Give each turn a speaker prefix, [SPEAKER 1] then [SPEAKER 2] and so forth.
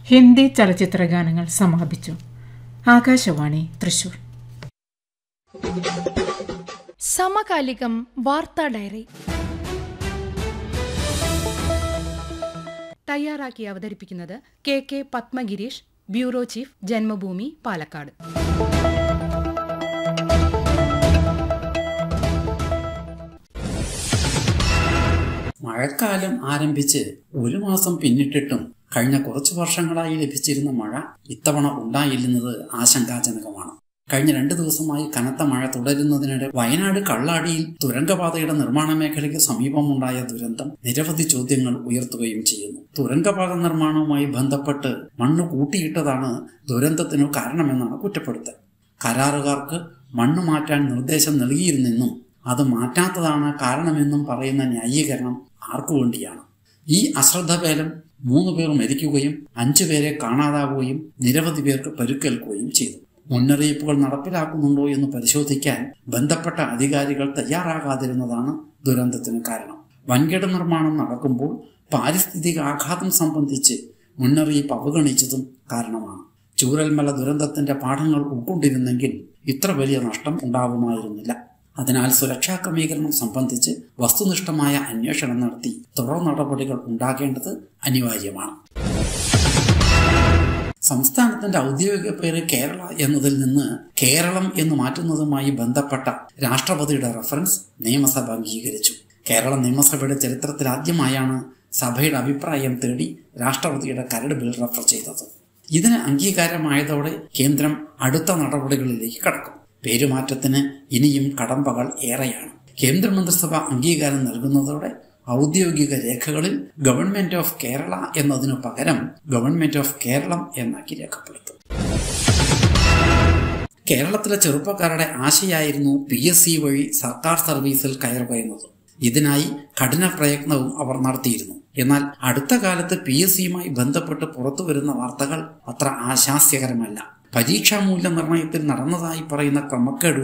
[SPEAKER 1] ഹിന്ദി ചലച്ചിത്ര ഗാനങ്ങൾ സമാപിച്ചു ആകാശവാണി തൃശൂർ
[SPEAKER 2] സമകാലികം വാർത്താ ഡയറി തയ്യാറാക്കി അവതരിപ്പിക്കുന്നത് K K Padmagireesh bureau chief Janmabhumi Palakkad
[SPEAKER 3] മഴക്കാലം ആരംഭിച്ച് ഒരു മാസം പിന്നിട്ടിട്ടും കഴിഞ്ഞ കുറച്ചു വർഷങ്ങളായി ലഭിച്ചിരുന്ന മഴ ഇത്തവണ ഉണ്ടായില്ലെന്നത് ആശങ്കാജനകമാണ് കഴിഞ്ഞ രണ്ടു ദിവസമായി കനത്ത മഴ തുടരുന്നതിനിടെ വയനാട് കള്ളാടിയിൽ തുരങ്കപാതയുടെ നിർമ്മാണ മേഖലയ്ക്ക് സമീപമുണ്ടായ ദുരന്തം നിരവധി ചോദ്യങ്ങൾ ഉയർത്തുകയും ചെയ്യുന്നു തുരങ്കപാത നിർമ്മാണവുമായി ബന്ധപ്പെട്ട് മണ്ണ് കൂട്ടിയിട്ടതാണ് ദുരന്തത്തിനു കാരണമെന്നാണ് കുറ്റപ്പെടുത്തൽ കരാറുകാർക്ക് മണ്ണ് മാറ്റാൻ നിർദ്ദേശം നൽകിയിരുന്നെന്നും അത് മാറ്റാത്തതാണ് കാരണമെന്നും പറയുന്ന ന്യായീകരണം ആർക്കു വേണ്ടിയാണ് ഈ അശ്രദ്ധവേലം മൂന്ന് പേർ മരിക്കുകയും അഞ്ചു പേരെ കാണാതാവുകയും നിരവധി പേർക്ക് പരുക്കേൽക്കുകയും ചെയ്തു മുന്നറിയിപ്പുകൾ നടപ്പിലാക്കുന്നുണ്ടോ എന്ന് പരിശോധിക്കാൻ ബന്ധപ്പെട്ട അധികാരികൾ തയ്യാറാകാതിരുന്നതാണ് ദുരന്തത്തിന് കാരണം വൻകിട നിർമ്മാണം നടക്കുമ്പോൾ പാരിസ്ഥിതിക ആഘാതം സംബന്ധിച്ച് മുന്നറിയിപ്പ് അവഗണിച്ചതും കാരണമാണ് ചൂരൽമല ദുരന്തത്തിന്റെ പാഠങ്ങൾ ഉൾക്കൊണ്ടിരുന്നെങ്കിൽ ഇത്ര വലിയ നഷ്ടം ഉണ്ടാവുമായിരുന്നില്ല അതിനാൽ സുരക്ഷാ ക്രമീകരണം സംബന്ധിച്ച് വസ്തുനിഷ്ഠമായ അന്വേഷണം നടത്തി തുടർ നടപടികൾ ഉണ്ടാകേണ്ടത് അനിവാര്യമാണ് സംസ്ഥാനത്തിന്റെ ഔദ്യോഗിക പേര് കേരള എന്നതിൽ നിന്ന് കേരളം എന്ന് മാറ്റുന്നതുമായി ബന്ധപ്പെട്ട രാഷ്ട്രപതിയുടെ റഫറൻസ് നിയമസഭ അംഗീകരിച്ചു കേരള നിയമസഭയുടെ ചരിത്രത്തിൽ ആദ്യമായാണ് സഭയുടെ അഭിപ്രായം തേടി രാഷ്ട്രപതിയുടെ കരട് ബിൽ റഫർ ചെയ്തത് ഇതിന് അംഗീകാരമായതോടെ കേന്ദ്രം അടുത്ത നടപടികളിലേക്ക് കടക്കും പേരുമാറ്റത്തിന് ഇനിയും കടമ്പകൾ ഏറെയാണ് കേന്ദ്രമന്ത്രിസഭ അംഗീകാരം നൽകുന്നതോടെ ഔദ്യോഗിക രേഖകളിൽ ഗവൺമെന്റ് ഓഫ് കേരള എന്നതിനു പകരം ഗവൺമെന്റ് ഓഫ് കേരളം എന്നാക്കി രേഖപ്പെടുത്തും കേരളത്തിലെ ചെറുപ്പക്കാരുടെ ആശയായിരുന്നു പി എസ് സി വഴി സർക്കാർ സർവീസിൽ കയറുക എന്നത് ഇതിനായി കഠിന പ്രയത്നവും അവർ നടത്തിയിരുന്നു എന്നാൽ അടുത്ത കാലത്ത് പി എസ് സിയുമായി ബന്ധപ്പെട്ട് പുറത്തു വരുന്ന വാർത്തകൾ അത്ര ആശാസ്യകരമല്ല പരീക്ഷാ മൂല്യനിർണ്ണയത്തിൽ നടന്നതായി പറയുന്ന ക്രമക്കേടുകൾ